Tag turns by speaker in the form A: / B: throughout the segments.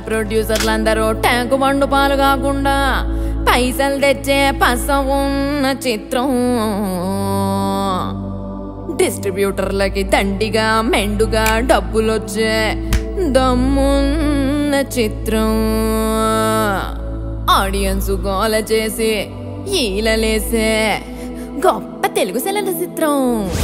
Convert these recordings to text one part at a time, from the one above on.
A: ప్రొడ్యూసర్లందరూ tank బండు పాలు కాకుండా పైసలు తెచ్చే పస ఉన్న చిత్రం డిస్ట్రిబ్యూటర్లకి దండిగా మెండుగా డబ్బులొచ్చే దమ్మున్న చిత్రం ఆడియన్స్ గోల చేసి ఈలలేసే గొప్ప తెలుగు సెలల చిత్రం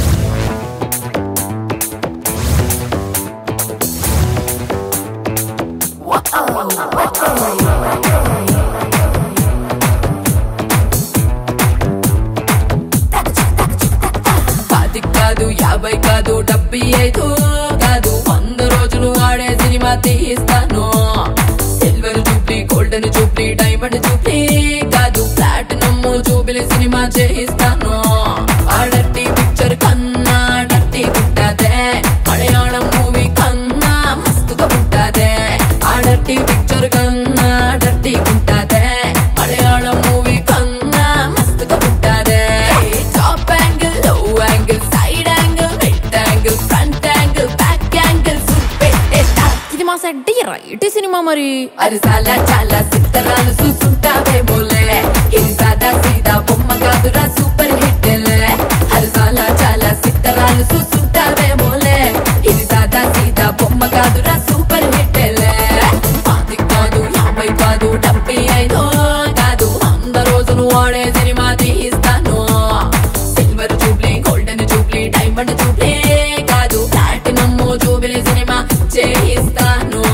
A: పది కాదు యాభై కాదు డెబ్బై ఐదు కాదు వంద రోజులు ఆడే సినిమా తీస్తాను సిల్వర్ చూపి గోల్డెన్ చూపి డైమండ్ చూపి కాదు ప్లాటినం చూపిలి సినిమా చేయిస్తాను ఆడట్టి పిక్చర్ కన్నా డట్టి పుట్టదే మలయాళం మూవీ కన్నా మస్తుగా పుట్టదే ఆడట్టి పిక్చర్ కన్నా డట్టి పుట్టదే మలయాళం మూవీ కన్నా మస్తుగా పుట్టదే top angle low angle side angle mid angle front angle back angle పెట్టేస్తా ఇది మా సెట్ రైట్ సినిమా మరి అది చాలా చాలా సిద్ధరాలు చూస్తుంటావే బోలే ఇది సాదా సీదా బొమ్మ కాదురా సూపర్ హిట్ అది చాలా చాలా సిద్ధరాలు చూస్తుంటావే బోలే ఇది సాదా సీదా బొమ్మ కాదురా సూపర్ హిట్ పాతి కాదు యాభై కాదు డెబ్బై ఐదు కాదు వంద రోజులు ఆడే సినిమా తీస్తాను silver jubilee golden jubilee diamond jubilee కాదు ప్లాటినం జూబ్లీ సినిమా చేయిస్తాను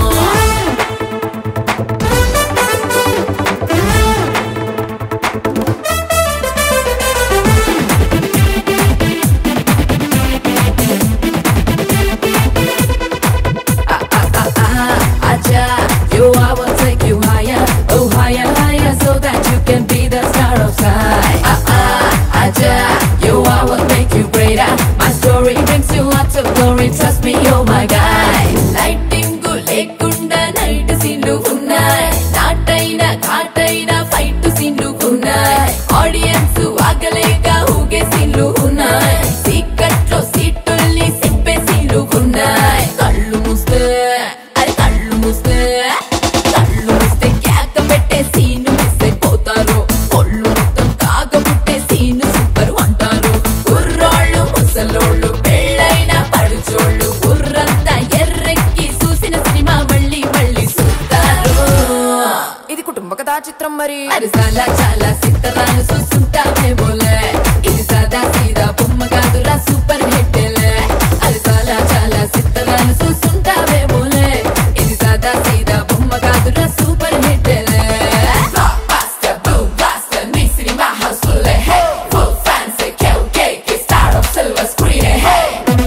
A: Aja, you I will take you higher, oh higher, higher, so that you can be the star of sky. Ah ah, Aja, you I will make you greater. My story brings you lots of glory. Trust me, you're my guy. Lighting లేకుండా night సీన్లు ఉన్నాయి నాటైన ఘాటైన fight సీన్లు ఉన్నాయి audience ఆగలేక ఊగే సీన్లు ఉన్నాయి సీకట్లో సీటుల్ని సిప్పే సీన్లు ఉన్నాయి కళ్ళు మూస్తే అది కళ్ళు మూస్తే కళ్ళు మూస్తే కేక పెట్టే సీను మిస్ అయిపోతారు కొళ్ళు మొత్తం కాగబుట్టే సీను సూపర్ అంటారు కుర్రాళ్ళు ముసలోళ్ళు పెళ్ళైన పడుచోళ్ళు కుర్రంతా ఎర్రెక్కి చూసిన సినిమా మళ్ళీ మళ్ళీ చూస్తారు ఇది కుటుంబ కథా చిత్రం మరి అది చాలా చాలా సిద్ధరాలు చూస్తుంటామే బోలే ఇది సాదా సీదా బొమ్మ కాదురా సూపర్ హిట్ అది చాలా చాలా సిద్ధరాలు చూస్తుంటామే బోలే ఇది సాదా సీదా బొమ్మ కాదురా super hit Blockbuster, boom blaster, నీ సినిమా hustle, hey Full fancy, cake, star of silver screen, hey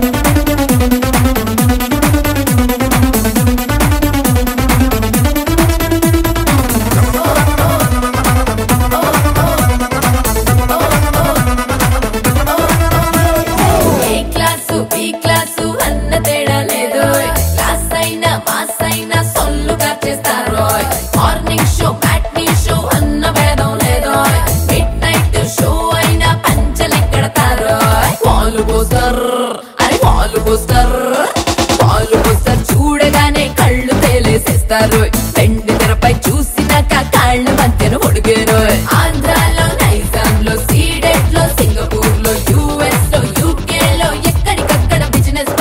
A: A class B class అన్న తేడా లేదు క్లాస్ అయినా మాస్ అయినా సొల్లుగా చేస్తారు మార్నింగ్ షో మ్యాట్నీ షో అన్న భేదం లేదు మిడ్ నైట్ షో అయినా పంచలెక్కడతారు పాలు పోస్తారు అని పాలు పోస్తారు పాలు పోస్తారు చూడగానే కళ్ళు తేలేసేస్తారు పెండి తెరపై చూసినాక కాళ్ళ మధ్యన ఒడిగారు ఆంధ్రాలో నైజాంలో సీడెట్ లో సింగపూర్ లో యుఎస్ లో యూకే లో ఎక్కడికక్కడ బిజినెస్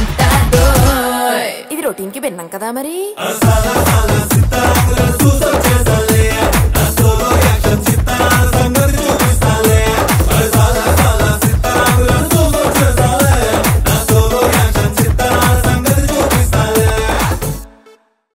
A: పంపరుకుంటారు ఇది రొటీన్ కి భిన్నం కదా మరి
B: Sala, sala, sita, sala, suso, che